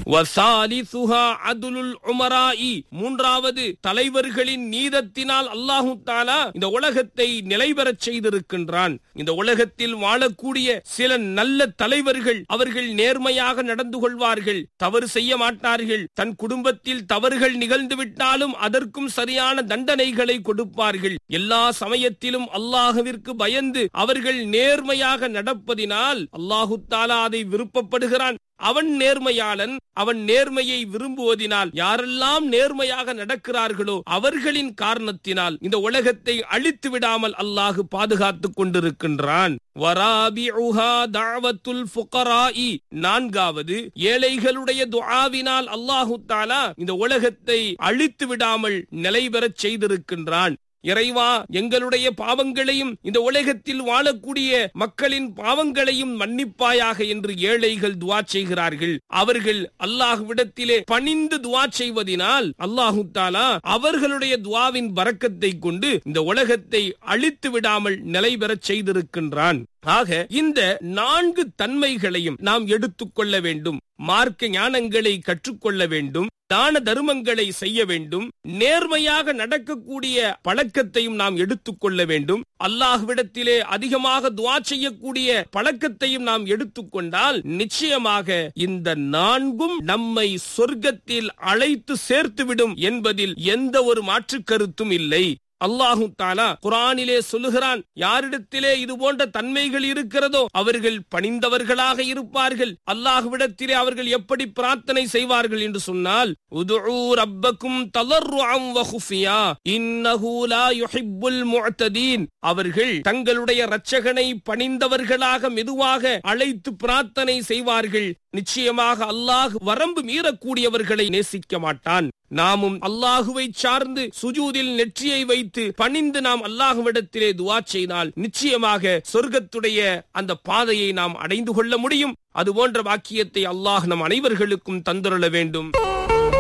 வசாலிசுஹா அதுலுல் உமராஇ மூன்றாவது தலைவர்களின் நீதத்தினால் அல்லாஹு தாலா இந்த உலகத்தை நிலைபெறச் செய்திருக்கின்றான் இந்த உலகத்தில் வாழக்கூடிய சில நல்ல தலைவர்கள் அவர்கள் நேர்மையாக நடந்து கொள்வார்கள் தவறு செய்ய மாட்டார்கள் தன் குடும்பத்தில் தவறுகள் நிகழ்ந்து விட்டாலும் அதற்கும் சரியான தண்டனைகளை கொடுப்பார்கள் எல்லா சமயத்திலும் அல்லாஹுவிற்கு பயந்து அவர்கள் நேர்மையாக நடப்பதினால் அல்லாஹு தாலா அதை விருப்பப்படுகிறான் அவன் நேர்மையாளன் அவன் நேர்மையை விரும்புவதினால் யாரெல்லாம் நேர்மையாக நடக்கிறார்களோ அவர்களின் காரணத்தினால் இந்த உலகத்தை அழித்து விடாமல் அல்லாஹு பாதுகாத்துக் கொண்டிருக்கின்றான் வராபிஉஹா தஅவத்துல் ஃபுகராஇ நான்காவது ஏழைகளுடைய துஆவினால் அல்லாஹு தாலா இந்த உலகத்தை அழித்து விடாமல் நிலை பெறச் செய்திருக்கின்றான் இறைவா எங்களுடைய பாவங்களையும் இந்த உலகத்தில் வாழக்கூடிய மக்களின் பாவங்களையும் மன்னிப்பாயாக என்று ஏழைகள் துவா செய்கிறார்கள் அவர்கள் அல்லாஹ்விடத்திலே பணிந்து துவா செய்வதினால் அல்லாஹு தாலா அவர்களுடைய துவாவின் பறக்கத்தை கொண்டு இந்த உலகத்தை அழித்து விடாமல் நிலை பெறச் செய்திருக்கின்றான் ஆக இந்த நான்கு தன்மைகளையும் நாம் எடுத்துக்கொள்ள வேண்டும் மார்க்க ஞானங்களை கற்றுக்கொள்ள வேண்டும் தான தர்மங்களை செய்ய வேண்டும் நேர்மையாக நடக்கக்கூடிய பழக்கத்தையும் நாம் எடுத்துக்கொள்ள வேண்டும் அல்லாஹ்விடத்திலே அதிகமாக துவா செய்யக்கூடிய பழக்கத்தையும் நாம் எடுத்துக்கொண்டால் நிச்சயமாக இந்த நான்கும் நம்மை சொர்க்கத்தில் அழைத்து சேர்த்துவிடும் என்பதில் எந்த ஒரு மாற்று கருத்தும் இல்லை அல்லாஹு தாலா குரானிலே சொல்லுகிறான் யாரிடத்திலே இது போன்ற தன்மைகள் இருக்கிறதோ அவர்கள் பணிந்தவர்களாக இருப்பார்கள் அல்லாஹ்விடத்திலே அவர்கள் எப்படி பிரார்த்தனை செய்வார்கள் என்று சொன்னால் உதுஉ ரப்பக்கும் தலர்ருஅம் வ குஃபியா இன்னஹு லா யுஹிப்புல் முஅ்ததீன் அவர்கள் தங்களுடைய இரட்சகனை பணிந்தவர்களாக மெதுவாக அழைத்து பிரார்த்தனை செய்வார்கள் நிச்சயமாக அல்லாஹ் வரம்பு மீறக்கூடியவர்களை நேசிக்க மாட்டான் நாமும் அல்லாஹுவை சார்ந்து சுஜூதில் நெற்றியை வைத்து பணிந்து நாம் அல்லாஹுவிடத்திலே துவா செய்தால் நிச்சயமாக சொர்க்கத்துடைய அந்த பாதையை நாம் அடைந்து கொள்ள முடியும் அது போன்ற வாக்கியத்தை அல்லாஹ் நம் அனைவர்களுக்கும் தந்துள்ள வேண்டும்